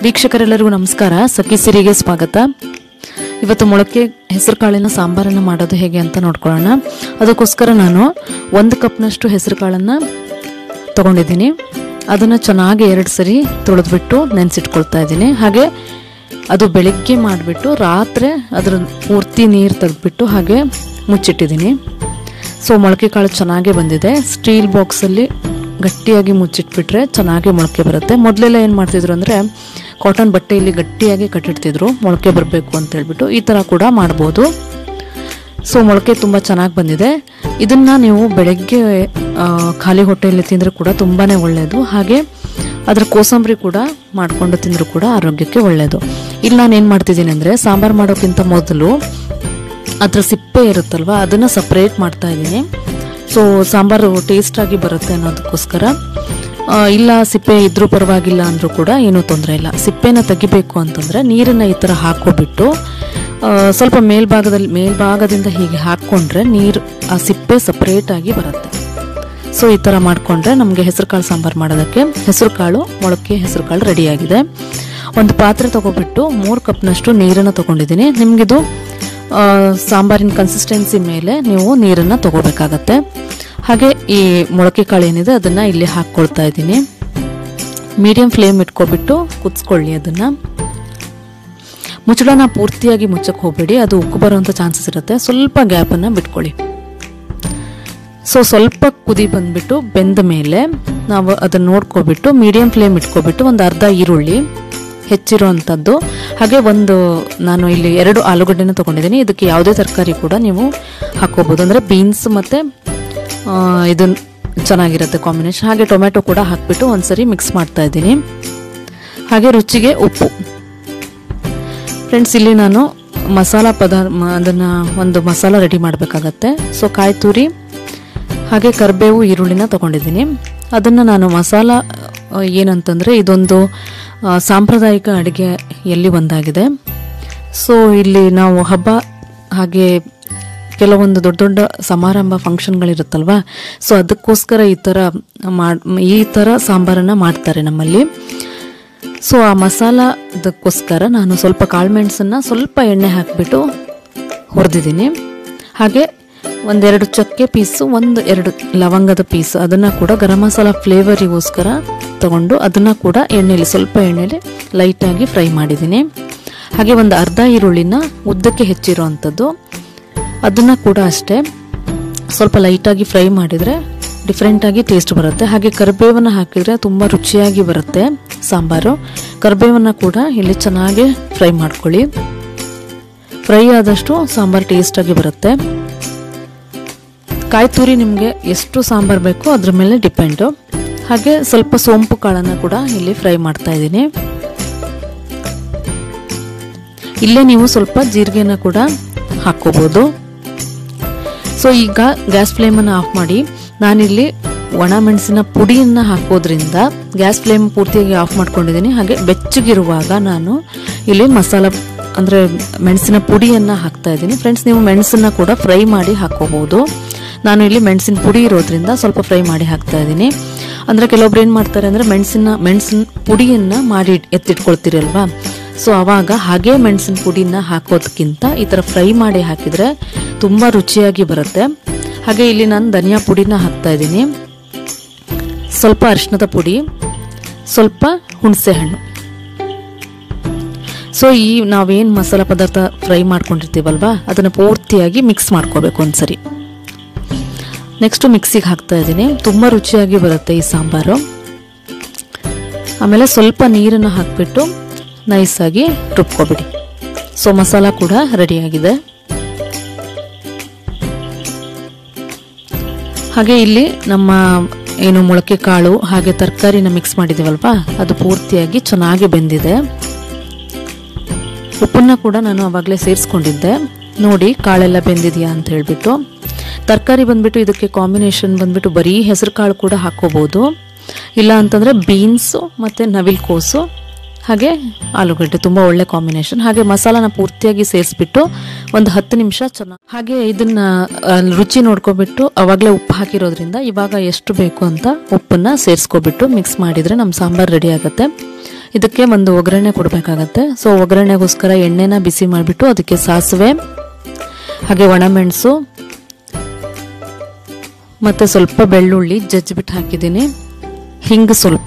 ವೀಕ್ಷಕರೆಲ್ಲರಿಗೂ ನಮಸ್ಕಾರ ಸಖಿ ಸಿರಿಗೆ ಸ್ವಾಗತ ಇವತ್ತು ಮೊಳಕೆ ಹೆಸರು ಕಾಳಿನ ಸಾಂಬಾರನ್ನು ಮಾಡೋದು ಹೇಗೆ ಅಂತ ನೋಡ್ಕೊಳ್ಳೋಣ ಅದಕ್ಕೋಸ್ಕರ ನಾನು ಒಂದು ಕಪ್ನಷ್ಟು ಹೆಸರು ಕಾಳನ್ನು ತಗೊಂಡಿದ್ದೀನಿ ಅದನ್ನು ಚೆನ್ನಾಗಿ ಎರಡು ಸರಿ ತೊಳೆದ್ಬಿಟ್ಟು ನೆನೆಸಿಟ್ಕೊಳ್ತಾ ಇದ್ದೀನಿ ಹಾಗೆ ಅದು ಬೆಳಗ್ಗೆ ಮಾಡಿಬಿಟ್ಟು ರಾತ್ರಿ ಅದರ ಪೂರ್ತಿ ನೀರು ತೆಗೆದ್ಬಿಟ್ಟು ಹಾಗೆ ಮುಚ್ಚಿಟ್ಟಿದ್ದೀನಿ ಸೊ ಮೊಳಕೆ ಕಾಳು ಚೆನ್ನಾಗೇ ಬಂದಿದೆ ಸ್ಟೀಲ್ ಬಾಕ್ಸಲ್ಲಿ ಗಟ್ಟಿಯಾಗಿ ಮುಚ್ಚಿಟ್ಬಿಟ್ರೆ ಚೆನ್ನಾಗಿ ಮೊಳಕೆ ಬರುತ್ತೆ ಮೊದಲೆಲ್ಲ ಏನು ಮಾಡ್ತಿದ್ರು ಅಂದರೆ ಕಾಟನ್ ಬಟ್ಟೆಯಲ್ಲಿ ಗಟ್ಟಿಯಾಗಿ ಕಟ್ಟಿಡ್ತಿದ್ರು ಮೊಳಕೆ ಬರಬೇಕು ಅಂತ ಹೇಳ್ಬಿಟ್ಟು ಈ ಥರ ಕೂಡ ಮಾಡ್ಬೋದು ಸೊ ಮೊಳಕೆ ತುಂಬ ಚೆನ್ನಾಗಿ ಬಂದಿದೆ ಇದನ್ನು ನೀವು ಬೆಳಗ್ಗೆ ಆ, ಖಾಲಿ ಹೊಟ್ಟೆಯಲ್ಲಿ ತಿಂದರೆ ಕೂಡ ತುಂಬಾ ಒಳ್ಳೆಯದು ಹಾಗೆ ಅದರ ಕೋಸಂಬರಿ ಕೂಡ ಮಾಡಿಕೊಂಡು ತಿಂದರೂ ಕೂಡ ಆರೋಗ್ಯಕ್ಕೆ ಒಳ್ಳೆಯದು ಇಲ್ಲಿ ನಾನು ಏನು ಮಾಡ್ತಿದ್ದೀನಿ ಅಂದರೆ ಸಾಂಬಾರು ಮಾಡೋಕ್ಕಿಂತ ಮೊದಲು ಅದ್ರ ಸಿಪ್ಪೆ ಇರುತ್ತಲ್ವ ಅದನ್ನು ಸಪ್ರೇಟ್ ಮಾಡ್ತಾ ಇದ್ದೀನಿ ಸೊ ಸಾಂಬಾರು ಟೇಸ್ಟಾಗಿ ಬರುತ್ತೆ ಅನ್ನೋದಕ್ಕೋಸ್ಕರ ಆ, ಇಲ್ಲ ಸಿಪ್ಪೆ ಇದ್ರೂ ಪರವಾಗಿಲ್ಲ ಅಂದರೂ ಕೂಡ ಏನೂ ತೊಂದರೆ ಇಲ್ಲ ಸಿಪ್ಪೆನ ತೆಗಿಬೇಕು ಅಂತಂದರೆ ನೀರನ್ನು ಈ ಥರ ಹಾಕೋಬಿಟ್ಟು ಆ, ಸ್ವಲ್ಪ ಮೇಲ್ಭಾಗದಲ್ಲಿ ಮೇಲ್ಭಾಗದಿಂದ ಹೀಗೆ ಹಾಕ್ಕೊಂಡ್ರೆ ನೀರು ಆ ಸಿಪ್ಪೆ ಸಪ್ರೇಟಾಗಿ ಬರುತ್ತೆ ಸೊ ಈ ಥರ ಮಾಡಿಕೊಂಡ್ರೆ ನಮಗೆ ಹೆಸರು ಕಾಳು ಸಾಂಬಾರು ಮಾಡೋದಕ್ಕೆ ಹೆಸರು ಕಾಳು ಮೊಳಕೆ ಹೆಸರು ಕಾಳು ರೆಡಿಯಾಗಿದೆ ಒಂದು ಪಾತ್ರೆ ತೊಗೊಬಿಟ್ಟು ಮೂರು ಕಪ್ನಷ್ಟು ನೀರನ್ನು ತೊಗೊಂಡಿದ್ದೀನಿ ನಿಮಗಿದು ಆ, ಸಾಂಬಾರಿನ ಕನ್ಸಿಸ್ಟೆನ್ಸಿ ಮೇಲೆ ನೀವು ನೀರನ್ನು ತಗೋಬೇಕಾಗತ್ತೆ ಹಾಗೆ ಈ ಮೊಳಕೆ ಕಾಳು ಏನಿದೆ ಅದನ್ನು ಇಲ್ಲಿ ಹಾಕ್ಕೊಳ್ತಾ ಇದ್ದೀನಿ ಮೀಡಿಯಂ ಫ್ಲೇಮ್ ಇಟ್ಕೊಬಿಟ್ಟು ಕುದಿಸ್ಕೊಳ್ಳಿ ಅದನ್ನು ಮುಚ್ಚಳನ ಪೂರ್ತಿಯಾಗಿ ಮುಚ್ಚಕ್ಕೆ ಹೋಗಬೇಡಿ ಅದು ಉಕ್ಕು ಬರುವಂಥ ಚಾನ್ಸಸ್ ಇರುತ್ತೆ ಸ್ವಲ್ಪ ಗ್ಯಾಪನ್ನು ಬಿಟ್ಕೊಳ್ಳಿ ಸೊ ಸ್ವಲ್ಪ ಕುದಿ ಬಂದ್ಬಿಟ್ಟು ಬೆಂದ ಮೇಲೆ ನಾವು ಅದನ್ನು ನೋಡ್ಕೊಬಿಟ್ಟು ಮೀಡಿಯಂ ಫ್ಲೇಮ್ ಇಟ್ಕೊಬಿಟ್ಟು ಒಂದು ಅರ್ಧ ಈರುಳ್ಳಿ ಹೆಚ್ಚಿರುವಂಥದ್ದು ಹಾಗೆ ಒಂದು ನಾನು ಇಲ್ಲಿ ಎರಡು ಆಲೂಗಡ್ಡೆನ ತೊಗೊಂಡಿದ್ದೀನಿ ಇದಕ್ಕೆ ಯಾವುದೇ ತರಕಾರಿ ಕೂಡ ನೀವು ಹಾಕ್ಕೋಬೋದು ಅಂದರೆ ಬೀನ್ಸ್ ಮತ್ತು ಇದು ಚೆನ್ನಾಗಿರುತ್ತೆ ಕಾಂಬಿನೇಷನ್ ಹಾಗೆ ಟೊಮೆಟೊ ಕೂಡ ಹಾಕ್ಬಿಟ್ಟು ಒಂದ್ಸರಿ ಮಿಕ್ಸ್ ಮಾಡ್ತಾ ಇದ್ದೀನಿ ಹಾಗೆ ರುಚಿಗೆ ಉಪ್ಪು ಫ್ರೆಂಡ್ಸ್ ಇಲ್ಲಿ ನಾನು ಮಸಾಲ ಪದಾರ್ಥ ಅದನ್ನು ಒಂದು ಮಸಾಲ ರೆಡಿ ಮಾಡಬೇಕಾಗತ್ತೆ ಸೊ ಕಾಯಿ ತುರಿ ಹಾಗೆ ಕರಿಬೇವು ಈರುಳ್ಳಿನ ತೊಗೊಂಡಿದ್ದೀನಿ ಅದನ್ನು ನಾನು ಮಸಾಲ ಆ, ಏನಂತಂದರೆ ಇದೊಂದು ಆ, ಸಾಂಪ್ರದಾಯಿಕ ಅಡುಗೆಯಲ್ಲಿ ಒಂದಾಗಿದೆ ಸೊ ಇಲ್ಲಿ ನಾವು ಹಬ್ಬ ಹಾಗೆ ಕೆಲವೊಂದು ದೊಡ್ಡ ದೊಡ್ಡ ಸಮಾರಂಭ ಫಂಕ್ಷನ್ಗಳಿರುತ್ತಲ್ವ ಸೊ ಅದಕ್ಕೋಸ್ಕರ ಈ ಥರ ಮಾಡ್ ಈ ಥರ ಸಾಂಬಾರನ್ನು ಮಾಡ್ತಾರೆ ನಮ್ಮಲ್ಲಿ ಸೊ ಆ ಮಸಾಲದಕ್ಕೋಸ್ಕರ ನಾನು ಸ್ವಲ್ಪ ಕಾಳುಮೆಣಸನ್ನು ಸ್ವಲ್ಪ ಎಣ್ಣೆ ಹಾಕಿಬಿಟ್ಟು ಹುರಿದಿದ್ದೀನಿ ಹಾಗೆ ಒಂದೆರಡು ಚಕ್ಕೆ ಪೀಸು ಒಂದು ಎರಡು ಲವಂಗದ ಪೀಸು ಅದನ್ನು ಕೂಡ ಗರಂ ಮಸಾಲ ಫ್ಲೇವರಿಗೋಸ್ಕರ ತಗೊಂಡು ಅದನ್ನು ಕೂಡ ಎಣ್ಣೆಯಲ್ಲಿ ಸ್ವಲ್ಪ ಎಣ್ಣೆಯಲ್ಲಿ ಲೈಟಾಗಿ ಫ್ರೈ ಮಾಡಿದ್ದೀನಿ ಹಾಗೆ ಒಂದು ಅರ್ಧ ಈರುಳ್ಳಿನ ಉದ್ದಕ್ಕೆ ಹೆಚ್ಚಿರೋ ಅಂಥದ್ದು ಅದನ್ನು ಕೂಡ ಅಷ್ಟೇ ಸ್ವಲ್ಪ ಲೈಟಾಗಿ ಫ್ರೈ ಮಾಡಿದರೆ ಡಿಫ್ರೆಂಟಾಗಿ ಟೇಸ್ಟ್ ಬರುತ್ತೆ ಹಾಗೆ ಕರಿಬೇವನ್ನು ಹಾಕಿದರೆ ತುಂಬ ರುಚಿಯಾಗಿ ಬರುತ್ತೆ ಸಾಂಬಾರು ಕರಿಬೇವನ್ನು ಕೂಡ ಇಲ್ಲಿ ಚೆನ್ನಾಗಿ ಫ್ರೈ ಮಾಡ್ಕೊಳ್ಳಿ ಫ್ರೈ ಆದಷ್ಟು ಸಾಂಬಾರು ಟೇಸ್ಟಾಗಿ ಬರುತ್ತೆ ಕಾಯಿ ತುರಿ ನಿಮಗೆ ಎಷ್ಟು ಸಾಂಬಾರು ಬೇಕೋ ಅದ್ರ ಮೇಲೆ ಡಿಪೆಂಡು ಹಾಗೆ ಸ್ವಲ್ಪ ಸೋಂಪು ಕಾಳನ್ನು ಕೂಡ ಇಲ್ಲಿ ಫ್ರೈ ಮಾಡ್ತಾ ಇದ್ದೀನಿ ಇಲ್ಲೇ ನೀವು ಸ್ವಲ್ಪ ಜೀರಿಗೆನ ಕೂಡ ಹಾಕ್ಕೋಬೋದು ಸೊ ಈಗ ಗ್ಯಾಸ್ ಫ್ಲೇಮನ್ನು ಆಫ್ ಮಾಡಿ ನಾನಿಲ್ಲಿ ಒಣ ಮೆಣಸಿನ ಪುಡಿಯನ್ನು ಹಾಕೋದ್ರಿಂದ ಗ್ಯಾಸ್ ಫ್ಲೇಮ್ ಪೂರ್ತಿಯಾಗಿ ಆಫ್ ಮಾಡ್ಕೊಂಡಿದ್ದೀನಿ ಹಾಗೆ ಬೆಚ್ಚಗಿರುವಾಗ ನಾನು ಇಲ್ಲಿ ಮಸಾಲ ಅಂದರೆ ಮೆಣಸಿನ ಪುಡಿಯನ್ನು ಹಾಕ್ತಾ ಇದ್ದೀನಿ ಫ್ರೆಂಡ್ಸ್ ನೀವು ಮೆಣಸನ್ನ ಕೂಡ ಫ್ರೈ ಮಾಡಿ ಹಾಕ್ಕೋಬೋದು ನಾನು ಇಲ್ಲಿ ಮೆಣಸಿನ ಪುಡಿ ಇರೋದ್ರಿಂದ ಸ್ವಲ್ಪ ಫ್ರೈ ಮಾಡಿ ಹಾಕ್ತಾ ಇದ್ದೀನಿ ಅಂದರೆ ಕೆಲವೊಬ್ರು ಏನು ಮಾಡ್ತಾರೆ ಅಂದರೆ ಮೆಣಸಿನ ಮೆಣಸಿನ ಪುಡಿಯನ್ನು ಮಾಡಿ ಎತ್ತಿಟ್ಕೊಳ್ತೀರಲ್ವಾ ಸೊ ಆವಾಗ ಹಾಗೆ ಮೆಣಸಿನ ಪುಡಿನ ಹಾಕೋದಕ್ಕಿಂತ ಈ ಥರ ಫ್ರೈ ಮಾಡಿ ಹಾಕಿದರೆ ತುಂಬ ರುಚಿಯಾಗಿ ಬರುತ್ತೆ ಹಾಗೆ ಇಲ್ಲಿ ನಾನು ಧನಿಯಾ ಪುಡಿನ ಹಾಕ್ತಾ ಇದ್ದೀನಿ ಸ್ವಲ್ಪ ಅರಿಶಿಣದ ಪುಡಿ ಸ್ವಲ್ಪ ಹುಣಸೆ ಹಣ್ಣು ಸೊ ಈ ನಾವೇನು ಮಸಾಲ ಪದಾರ್ಥ ಫ್ರೈ ಮಾಡ್ಕೊಂಡಿರ್ತೀವಲ್ವಾ ಅದನ್ನು ಪೂರ್ತಿಯಾಗಿ ಮಿಕ್ಸ್ ಮಾಡ್ಕೋಬೇಕು ಒಂದ್ಸರಿ ನೆಕ್ಸ್ಟು ಮಿಕ್ಸಿಗೆ ಹಾಕ್ತಾ ಇದ್ದೀನಿ ತುಂಬ ರುಚಿಯಾಗಿ ಬರುತ್ತೆ ಈ ಸಾಂಬಾರು ಆಮೇಲೆ ಸ್ವಲ್ಪ ನೀರನ್ನು ಹಾಕಿಬಿಟ್ಟು ನೈಸಾಗಿ ರುಬ್ಕೊಬಿಡಿ ಸೊ ಮಸಾಲ ಕೂಡ ರೆಡಿಯಾಗಿದೆ ಹಾಗೆ ಇಲ್ಲಿ ನಮ್ಮ ಏನು ಮೊಳಕೆ ಕಾಳು ಹಾಗೆ ತರಕಾರಿನ ಮಿಕ್ಸ್ ಮಾಡಿದ್ದೀವಲ್ವಾ ಅದು ಪೂರ್ತಿಯಾಗಿ ಚೆನ್ನಾಗಿ ಬೆಂದಿದೆ ಉಪ್ಪನ್ನ ಕೂಡ ನಾನು ಆವಾಗಲೇ ಸೇರಿಸ್ಕೊಂಡಿದ್ದೆ ನೋಡಿ ಕಾಳೆಲ್ಲ ಬೆಂದಿದೆಯಾ ಅಂತ ಹೇಳ್ಬಿಟ್ಟು ತರಕಾರಿ ಬಂದ್ಬಿಟ್ಟು ಇದಕ್ಕೆ ಕಾಂಬಿನೇಷನ್ ಬಂದ್ಬಿಟ್ಟು ಬರೀ ಹೆಸರು ಕಾಳು ಕೂಡ ಹಾಕ್ಕೋಬೋದು ಇಲ್ಲ ಅಂತಂದರೆ ಬೀನ್ಸು ಮತ್ತು ನವಿಲ್ ಕೋಸು ಹಾಗೆ ಆಲೂಗಡ್ಡೆ ತುಂಬ ಒಳ್ಳೆ ಕಾಂಬಿನೇಷನ್ ಹಾಗೆ ಮಸಾಲಾನ ಪೂರ್ತಿಯಾಗಿ ಸೇರಿಸ್ಬಿಟ್ಟು ಒಂದು ಹತ್ತು ನಿಮಿಷ ಚೆನ್ನಾಗಿ ಹಾಗೆ ಇದನ್ನ ಆ, ರುಚಿ ನೋಡ್ಕೊಬಿಟ್ಟು ಅವಾಗಲೇ ಉಪ್ಪು ಹಾಕಿರೋದ್ರಿಂದ ಇವಾಗ ಎಷ್ಟು ಬೇಕು ಅಂತ ಉಪ್ಪನ್ನ ಸೇರಿಸ್ಕೊಬಿಟ್ಟು ಮಿಕ್ಸ್ ಮಾಡಿದರೆ ನಮ್ಮ ಸಾಂಬಾರು ರೆಡಿ ಆಗುತ್ತೆ ಇದಕ್ಕೆ ಒಂದು ಒಗ್ಗರಣೆ ಕೊಡಬೇಕಾಗತ್ತೆ ಸೊ ಒಗ್ಗರಣೆಗೋಸ್ಕರ ಎಣ್ಣೆನ ಬಿಸಿ ಮಾಡಿಬಿಟ್ಟು ಅದಕ್ಕೆ ಸಾಸಿವೆ ಹಾಗೆ ಒಣಮೆಣಸು ಮತ್ತು ಸ್ವಲ್ಪ ಬೆಳ್ಳುಳ್ಳಿ ಜಜ್ಜಿಬಿಟ್ಟು ಹಾಕಿದ್ದೀನಿ ಹಿಂಗೆ ಸ್ವಲ್ಪ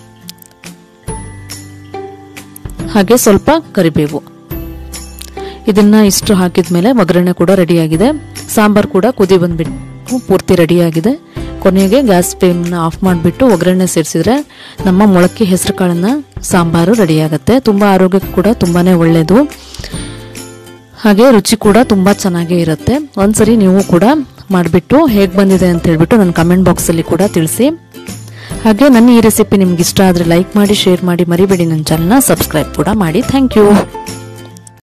ಹಾಗೆ ಸ್ವಲ್ಪ ಕರಿಬೇವು ಇದನ್ನ ಇಷ್ಟು ಹಾಕಿದ ಮೇಲೆ ಒಗ್ಗರಣೆ ಕೂಡ ರೆಡಿಯಾಗಿದೆ ಸಾಂಬಾರು ಕೂಡ ಕುದಿ ಬಂದ್ಬಿಟ್ಟು ಪೂರ್ತಿ ರೆಡಿಯಾಗಿದೆ ಕೊನೆಗೆ ಗ್ಯಾಸ್ ಫ್ಲೇಮ್ನ ಆಫ್ ಮಾಡಿಬಿಟ್ಟು ಒಗ್ಗರಣೆ ಸೇರಿಸಿದ್ರೆ ನಮ್ಮ ಮೊಳಕೆ ಹೆಸರು ಕಾಳನ್ನ ಸಾಂಬಾರು ರೆಡಿಯಾಗುತ್ತೆ ತುಂಬ ಆರೋಗ್ಯಕ್ಕೆ ಕೂಡ ತುಂಬಾ ಒಳ್ಳೆಯದು ಹಾಗೆ ರುಚಿ ಕೂಡ ತುಂಬ ಚೆನ್ನಾಗೇ ಇರುತ್ತೆ ಒಂದ್ಸರಿ ನೀವು ಕೂಡ ಮಾಡಿಬಿಟ್ಟು ಹೇಗೆ ಬಂದಿದೆ ಅಂತ ಹೇಳ್ಬಿಟ್ಟು ನನ್ನ ಕಮೆಂಟ್ ಬಾಕ್ಸಲ್ಲಿ ಕೂಡ ತಿಳಿಸಿ ಹಾಗೆ ನನ್ನ ಈ ರೆಸಿಪಿ ನಿಮ್ಗೆ ಇಷ್ಟ ಆದರೆ ಲೈಕ್ ಮಾಡಿ ಶೇರ್ ಮಾಡಿ ಮರಿಬೇಡಿ ನನ್ನ ಚಾನಲ್ನ ಸಬ್ಸ್ಕ್ರೈಬ್ ಕೂಡ ಮಾಡಿ ಥ್ಯಾಂಕ್ ಯು